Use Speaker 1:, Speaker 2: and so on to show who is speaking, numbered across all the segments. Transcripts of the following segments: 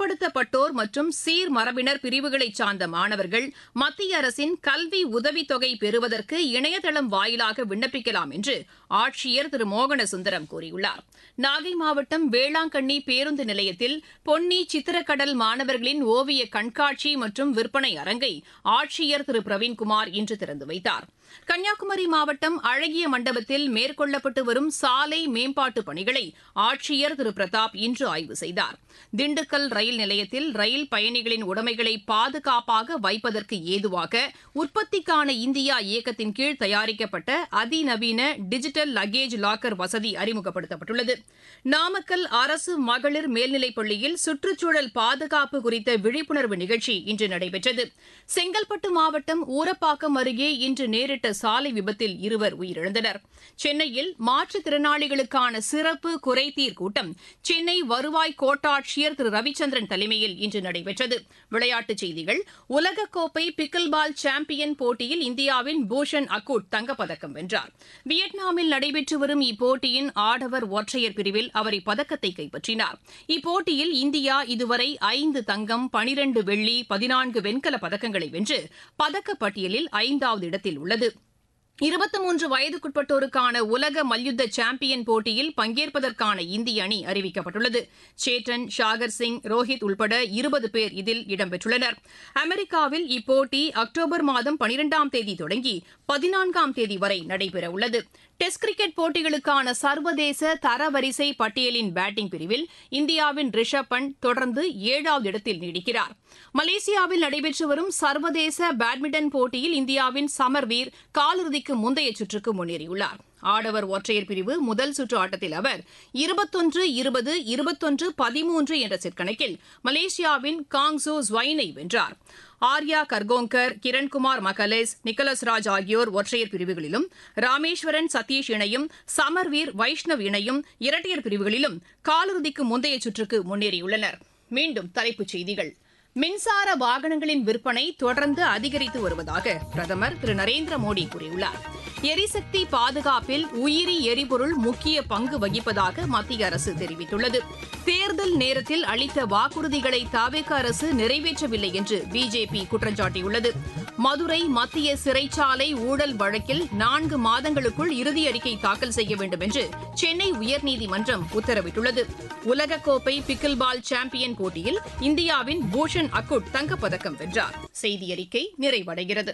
Speaker 1: பிற்படுத்தப்பட்டோர் மற்றும் சீர்மரபினர் பிரிவுகளைச் சார்ந்த மாணவர்கள் மத்திய அரசின் கல்வி உதவித்தொகை பெறுவதற்கு இணையதளம் வாயிலாக விண்ணப்பிக்கலாம் என்று ஆட்சியர் திரு மோகன சுந்தரம் கூறியுள்ளார் நாகை மாவட்டம் வேளாங்கண்ணி பேருந்து நிலையத்தில் பொன்னி சித்திரக்கடல் மாணவர்களின் ஓவிய கண்காட்சி மற்றும் விற்பனை அரங்கை ஆட்சியர் திரு பிரவீன்குமார் இன்று திறந்து வைத்தார் கன்னியாகுமரி மாவட்டம் அழகிய மண்டபத்தில் மேற்கொள்ளப்பட்டு வரும் சாலை மேம்பாட்டு பணிகளை ஆட்சியர் திரு பிரதாப் இன்று ஆய்வு செய்தார் திண்டுக்கல் ரயில் நிலையத்தில் ரயில் பயணிகளின் உடைமைகளை பாதுகாப்பாக வைப்பதற்கு ஏதுவாக உற்பத்திக்கான இந்தியா இயக்கத்தின் கீழ் தயாரிக்கப்பட்ட அதிநவீன டிஜிட்டல் லக்கேஜ் லாக்கர் வசதி அறிமுகப்படுத்தப்பட்டுள்ளது நாமக்கல் அரசு மகளிர் மேல்நிலைப் பள்ளியில் சுற்றுச்சூழல் பாதுகாப்பு குறித்த விழிப்புணர்வு நிகழ்ச்சி இன்று நடைபெற்றது செங்கல்பட்டு மாவட்டம் ஊரப்பாக்கம் அருகே இன்று நேரிட்ட சாலை விபத்தில் இருவர் உயிரிழந்தனர் சென்னையில் மாற்றுத்திறனாளிகளுக்கான சிறப்பு குறைதீர் கூட்டம் சென்னை வருவாய் கோட்டாட்சியர் திரு ரவிச்சந்திரன் தலைமையில் இன்று நடைபெற்றது விளையாட்டுச் செய்திகள் உலகக்கோப்பை பிக்கில் பால் சாம்பியன் போட்டியில் இந்தியாவின் பூஷன் அக்கூட் தங்கப்பதக்கம் வென்றார் வியட்நாமில் நடைபெற்று வரும் இப்போட்டியின் ஆடவர் ஒற்றையர் பிரிவில் அவர் இப்பதக்கத்தை கைப்பற்றினார் இப்போட்டியில் இந்தியா இதுவரை ஐந்து தங்கம் பனிரண்டு வெள்ளி பதினான்கு வெண்கலப் பதக்கங்களை வென்று பதக்கப்பட்டியலில் ஐந்தாவது இடத்தில் உள்ளது இருபத்தி மூன்று வயதுக்குட்பட்டோருக்கான உலக மல்யுத்த சாம்பியன் போட்டியில் பங்கேற்பதற்கான இந்திய அணி அறிவிக்கப்பட்டுள்ளது சேட்டன் ஷாகர் சிங் ரோஹித் உள்பட இருபது பேர் இதில் இடம்பெற்றுள்ளனர் அமெரிக்காவில் இப்போட்டி அக்டோபர் மாதம் பனிரெண்டாம் தேதி தொடங்கி பதினான்காம் தேதி வரை நடைபெறவுள்ளது டெஸ்ட் கிரிக்கெட் போட்டிகளுக்கான சர்வதேச தரவரிசை பட்டியலின் பேட்டிங் பிரிவில் இந்தியாவின் ரிஷப் பண்ட் தொடர்ந்து ஏழாவது இடத்தில் நீடிக்கிறார் மலேசியாவில் நடைபெற்று வரும் சர்வதேச பேட்மிண்டன் போட்டியில் இந்தியாவின் சமர்வீர் காலிறுதிக்கு முந்தைய சுற்றுக்கு முன்னேறியுள்ளார் ஆடவர் ஒற்றையர் பிரிவு முதல் சுற்று ஆட்டத்தில் அவர் இருபத்தொன்று இருபது இருபத்தொன்று பதிமூன்று என்ற செட் கணக்கில் மலேசியாவின் காங்சோ ஸ்வைனை வென்றார் ஆர்யா கர்கோங்கர் கிரண்குமார் மகலேஸ் நிக்கலஸ் ராஜ் ஆகியோர் ஒற்றையர் பிரிவுகளிலும் ராமேஸ்வரன் சதீஷ் இணையும் சமர்வீர் வைஷ்ணவ் இணையும் இரட்டையர் பிரிவுகளிலும் காலிறுதிக்கு முந்தைய சுற்றுக்கு முன்னேறியுள்ளனர் மீண்டும் தலைப்புச் செய்திகள் மின்சார வாகனங்களின் விற்பனை தொடர்ந்து அதிகரித்து வருவதாக பிரதமர் திரு நரேந்திர மோடி கூறியுள்ளார் எரிசக்தி பாதுகாப்பில் உயிரி எரிபொருள் முக்கிய பங்கு வகிப்பதாக மத்திய அரசு தெரிவித்துள்ளது தேர்தல் நேரத்தில் அளித்த வாக்குறுதிகளை தாவேக அரசு நிறைவேற்றவில்லை என்று பிஜேபி குற்றம் சாட்டியுள்ளது மதுரை மத்திய சிறைச்சாலை ஊழல் வழக்கில் நான்கு மாதங்களுக்குள் இறுதி அறிக்கை தாக்கல் செய்ய வேண்டும் என்று சென்னை உயர்நீதிமன்றம் உத்தரவிட்டுள்ளது உலகக்கோப்பை பிக்கில் பால் சாம்பியன் போட்டியில் இந்தியாவின் பூஷன் அக்குட் தங்கப்பதக்கம் வென்றார் செய்தி அறிக்கை நிறைவடைகிறது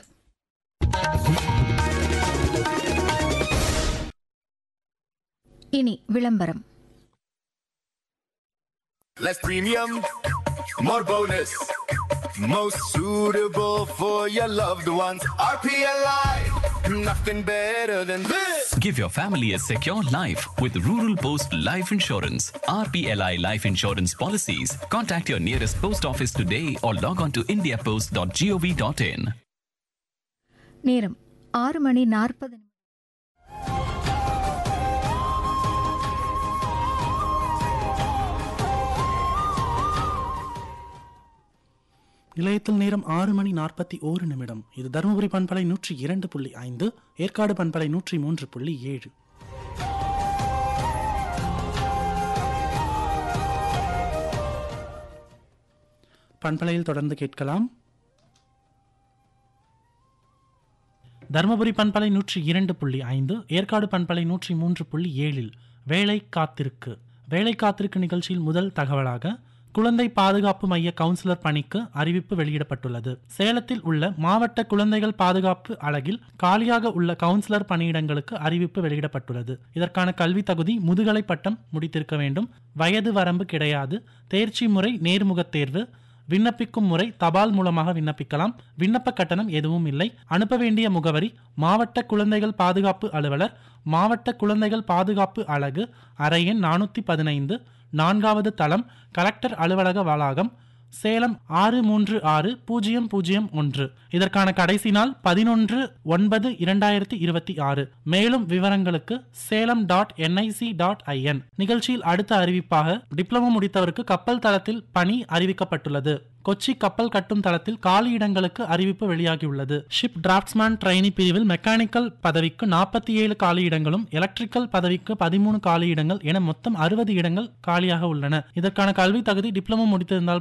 Speaker 2: இனி விளம்பரம்
Speaker 3: Less premium, more bonus. Most suitable for your loved ones. RPLI, nothing better than this.
Speaker 4: Give your family a secure life with Rural Post Life Insurance. RPLI Life Insurance policies. Contact your nearest post office today or log on to indiapost.gov.in.
Speaker 2: நேரம் ஆறு மணி நாற்பது
Speaker 5: நிலையத்தில் நேரம் ஆறு மணி நாற்பத்தி ஓரு நிமிடம் இது தருமபுரி பண்பலை நூற்றி இரண்டு புள்ளி ஐந்து ஏற்காடு பண்பலை நூற்றி மூன்று புள்ளி ஏழு பண்பலையில் தொடர்ந்து கேட்கலாம் தருமபுரி பண்பலை நூற்றி இரண்டு புள்ளி ஐந்து ஏற்காடு பண்பலை நூற்றி மூன்று புள்ளி ஏழில் வேலை காத்திருக்கு வேலை காத்திருக்கு நிகழ்ச்சியில் முதல் தகவலாக குழந்தை பாதுகாப்பு மைய கவுன்சிலர் பணிக்கு அறிவிப்பு வெளியிடப்பட்டுள்ளது சேலத்தில் உள்ள மாவட்ட குழந்தைகள் பாதுகாப்பு அலகில் காலியாக உள்ள கவுன்சிலர் பணியிடங்களுக்கு அறிவிப்பு வெளியிடப்பட்டுள்ளது இதற்கான கல்வி தகுதி முதுகலை பட்டம் முடித்திருக்க வேண்டும் வயது வரம்பு கிடையாது தேர்ச்சி முறை நேர்முகத் தேர்வு விண்ணப்பிக்கும் முறை தபால் மூலமாக விண்ணப்பிக்கலாம் விண்ணப்ப கட்டணம் எதுவும் இல்லை அனுப்ப வேண்டிய முகவரி மாவட்ட குழந்தைகள் பாதுகாப்பு அலுவலர் மாவட்ட குழந்தைகள் பாதுகாப்பு அலகு அறையெண் நானூற்றி பதினைந்து நான்காவது தளம் கலெக்டர் அலுவலக வளாகம் சேலம் ஆறு மூன்று ஆறு பூஜ்ஜியம் பூஜ்ஜியம் ஒன்று இதற்கான கடைசி நாள் பதினொன்று ஒன்பது இரண்டாயிரத்தி இருபத்தி ஆறு மேலும் விவரங்களுக்கு Salem dot NIC dot IN நிகழ்ச்சியில் அடுத்த அறிவிப்பாக டிப்ளமோ முடித்தவருக்கு கப்பல் தளத்தில் பணி அறிவிக்கப்பட்டுள்ளது கொச்சி கப்பல் கட்டும் தளத்தில் காலி இடங்களுக்கு அறிவிப்பு வெளியாகியுள்ளது ஷிப் டிராப்ட்ஸ்மேன் ட்ரெயினி பிரிவில் மெக்கானிக்கல் பதவிக்கு நாற்பத்தி ஏழு காலி இடங்களும் எலக்ட்ரிக்கல் பதவிக்கு பதிமூணு காலி இடங்கள் என மொத்தம் அறுபது இடங்கள் காலியாக உள்ளன இதற்கான கல்வி தகுதி டிப்ளமோ முடித்திருந்தால்